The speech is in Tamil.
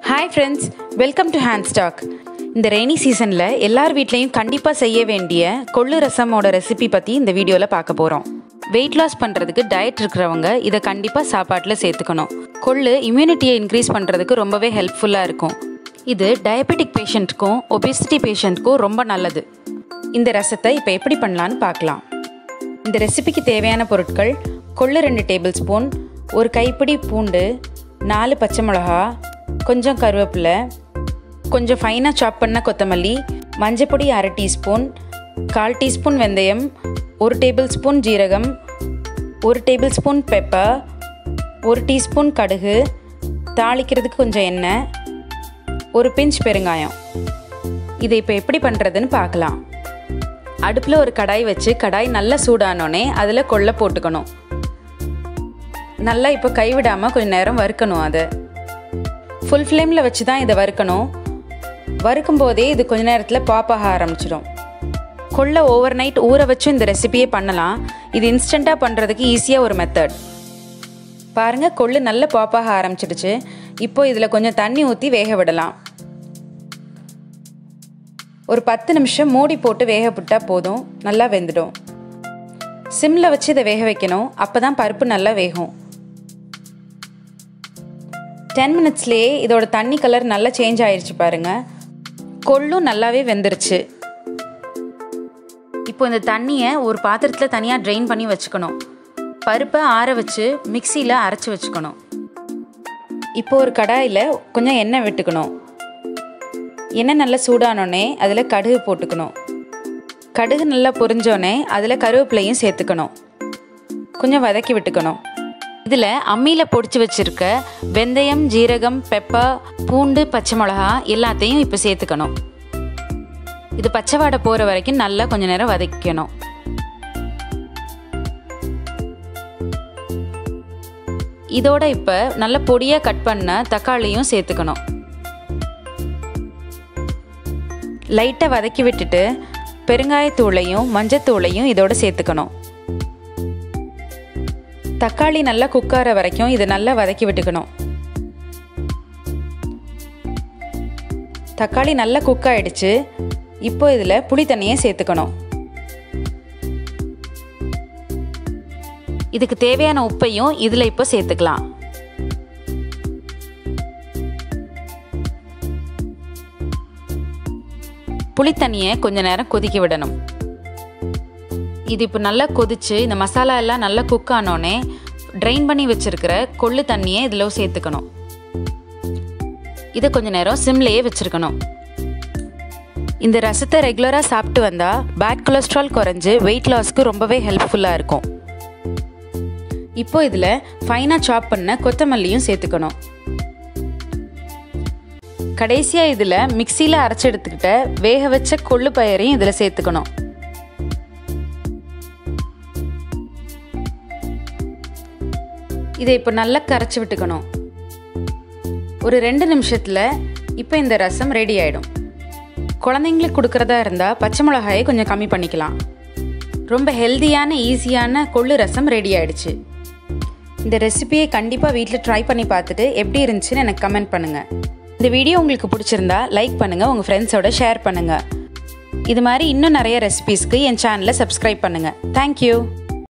hi friends welcome to hand stock இந்த ரெய்னி சீசனில் எல்லார் வீட்லேயும் கண்டிப்பாக செய்ய வேண்டிய கொள்ளு ரசமோட ரெசிபி பற்றி இந்த வீடியோவில் பார்க்க போகிறோம் வெயிட் லாஸ் பண்ணுறதுக்கு டயட் இருக்கிறவங்க இதை கண்டிப்பாக சாப்பாட்டில் சேர்த்துக்கணும் கொள்ளு இம்யூனிட்டியை இன்க்ரீஸ் பண்ணுறதுக்கு ரொம்பவே ஹெல்ப்ஃபுல்லாக இருக்கும் இது டயபெட்டிக் பேஷண்ட்டுக்கும் ஒபிசிட்டி பேஷண்ட்டுக்கும் ரொம்ப நல்லது இந்த ரசத்தை இப்போ எப்படி பண்ணலான்னு பார்க்கலாம் இந்த ரெசிபிக்கு தேவையான பொருட்கள் கொள்ளு ரெண்டு டேபிள் ஸ்பூன் ஒரு கைப்பிடி பூண்டு நாலு பச்சை மிளகா கொஞ்சம் கருவேப்பிலை கொஞ்சம் ஃபைனாக சாப் பண்ண கொத்தமல்லி மஞ்சப்பொடி அரை டீஸ்பூன் கால் டீஸ்பூன் வெந்தயம் ஒரு டேபிள் ஸ்பூன் ஜீரகம் ஒரு டேபிள் ஸ்பூன் பெப்பர் ஒரு டீஸ்பூன் கடுகு தாளிக்கிறதுக்கு கொஞ்சம் எண்ணெய் ஒரு பிஞ்ச் பெருங்காயம் இதை இப்போ எப்படி பண்ணுறதுன்னு பார்க்கலாம் அடுப்பில் ஒரு கடாய் வச்சு கடாய் நல்லா சூடானோடனே அதில் கொள்ளை போட்டுக்கணும் நல்லா இப்போ கைவிடாமல் கொஞ்சம் நேரம் வறுக்கணும் அதை ஃபுல் ஃப்ளேமில் வச்சு தான் இதை வறுக்கணும் வறுக்கும் போதே இது கொஞ்ச நேரத்தில் பாப் ஆக ஆரம்பிச்சிடும் கொள்ளை ஓவர் நைட் ஊற வச்சும் இந்த ரெசிபியே பண்ணலாம் இது இன்ஸ்டண்ட்டாக பண்ணுறதுக்கு ஈஸியாக ஒரு மெத்தட் பாருங்கள் கொள்ளு நல்ல பாப்பாக ஆரம்பிச்சிடுச்சு இப்போ இதில் கொஞ்சம் தண்ணி ஊற்றி வேக விடலாம் ஒரு பத்து நிமிஷம் மூடி போட்டு வேக விட்டால் போதும் நல்லா வெந்துடும் சிம்மில் வச்சு இதை வேக வைக்கணும் அப்போ தான் பருப்பு நல்லா வேகும் டென் மினிட்ஸ்லேயே இதோட தண்ணி கலர் நல்லா சேஞ்ச் ஆயிடுச்சு பாருங்க கொள்ளும் நல்லாவே வெந்துருச்சு இப்போ இந்த தண்ணியை ஒரு பாத்திரத்தில் தனியாக ட்ரெயின் பண்ணி வச்சுக்கணும் பருப்பை ஆற வச்சு மிக்சியில் அரைச்சி வச்சுக்கணும் இப்போ ஒரு கடாயில் கொஞ்சம் எண்ணெய் விட்டுக்கணும் எண்ணெய் நல்லா சூடானோடனே அதில் கடுகு போட்டுக்கணும் கடுகு நல்லா பொரிஞ்சோடனே அதில் கருவேப்பிலையும் சேர்த்துக்கணும் கொஞ்சம் வதக்கி விட்டுக்கணும் இதில் அம்மியில் பொடிச்சு வச்சுருக்க வெந்தயம் ஜீரகம் பெப்பர் பூண்டு பச்சை மிளகா எல்லாத்தையும் இப்போ சேர்த்துக்கணும் இது பச்சை வாடை போகிற வரைக்கும் நல்லா கொஞ்ச நேரம் வதக்கணும் இதோட இப்போ நல்ல பொடியாக கட் பண்ண தக்காளியும் சேர்த்துக்கணும் லைட்டாக வதக்கி விட்டுட்டு பெருங்காயத்தூளையும் மஞ்சத்தூளையும் இதோட சேர்த்துக்கணும் தக்காளி நல்லா குக்கார வரைக்கும் இதை நல்லா வதக்கி விட்டுக்கணும் தக்காளி நல்லா குக் ஆயிடுச்சு இப்போ இதில் புளி தண்ணியை சேர்த்துக்கணும் இதுக்கு தேவையான உப்பையும் இதில் இப்போ சேர்த்துக்கலாம் புளித்தண்ணியை கொஞ்ச நேரம் கொதிக்க விடணும் இது இப்போ நல்லா கொதிச்சு இந்த மசாலா எல்லாம் நல்லா குக் ஆனோடனே ட்ரைன் பண்ணி வச்சுருக்கிற கொள்ளு தண்ணியை இதில் சேர்த்துக்கணும் இதை கொஞ்ச நேரம் சிம்லேயே வச்சுருக்கணும் இந்த ரசத்தை ரெகுலராக சாப்பிட்டு வந்தால் பேட் கொலஸ்ட்ரால் குறைஞ்சு வெயிட் லாஸ்க்கு ரொம்பவே ஹெல்ப்ஃபுல்லாக இருக்கும் இப்போ இதில் ஃபைனாக சாப் பண்ண கொத்தமல்லியும் சேர்த்துக்கணும் கடைசியாக இதில் மிக்சியில் அரைச்சி எடுத்துக்கிட்ட வேக வச்ச கொள்ளு பயிரையும் இதில் சேர்த்துக்கணும் இதை இப்போ நல்லா கரைச்சி விட்டுக்கணும் ஒரு ரெண்டு நிமிஷத்தில் இப்போ இந்த ரசம் ரெடி ஆகிடும் குழந்தைங்களுக்கு கொடுக்குறதா இருந்தால் பச்சை மிளகாயை கொஞ்சம் கம்மி பண்ணிக்கலாம் ரொம்ப ஹெல்தியான ஈஸியான கொள்ளு ரசம் ரெடி ஆயிடுச்சு இந்த ரெசிபியை கண்டிப்பாக வீட்டில் ட்ரை பண்ணி பார்த்துட்டு எப்படி இருந்துச்சுன்னு எனக்கு கமெண்ட் பண்ணுங்கள் இந்த வீடியோ உங்களுக்கு பிடிச்சிருந்தா லைக் பண்ணுங்கள் உங்கள் ஃப்ரெண்ட்ஸோட ஷேர் பண்ணுங்கள் இது மாதிரி இன்னும் நிறைய ரெசிபீஸ்க்கு என் சேனலை சப்ஸ்கிரைப் பண்ணுங்கள் தேங்க்யூ